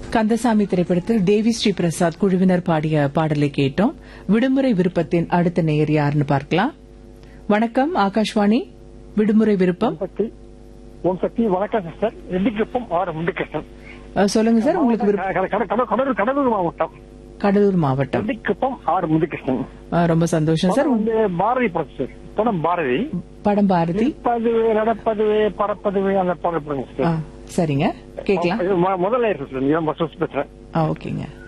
கந்தசாமி திரைப்படத்தில் தேவி ஸ்ரீ பிரசாத் குழுவினர் பாடிய பாடலை கேட்டோம் விடுமுறை விருப்பத்தின் அடுத்த நேயர் யாருன்னு பார்க்கலாம் வணக்கம் ஆகாஷ்வாணி விடுமுறை விருப்பம் சக்தி ஓம் சக்தி வணக்கம் சிஸ்டர் ரெட்டிக்குப்பம் ஆர் முண்டிகிருஷ்ணன் அஹ், சொல்லுங்க சார் உங்களுக்கு விருப்பம் கட- கட- கட- கடலூர் கடலூர் மாவட்டம் கடலூர் மாவட்டம் ரெட்டிக்குப்பம் ஆர் முண்டிகிருஷ்ணன் அஹ், ரொம்ப சந்தோஷம் சார் படம் வந்து பாரதி படம் சார் படம் பாரதி படம் பாரதி நிற்பதுவே நடப்பதுவே பறப்பதுவே அந்த பாடல் படம் ஆ, சரிங்க கேட்கலாம் சார் முதல்ல இருக்கு சார் நீங்க பேசுறேன் ஆ, ஓகேங்க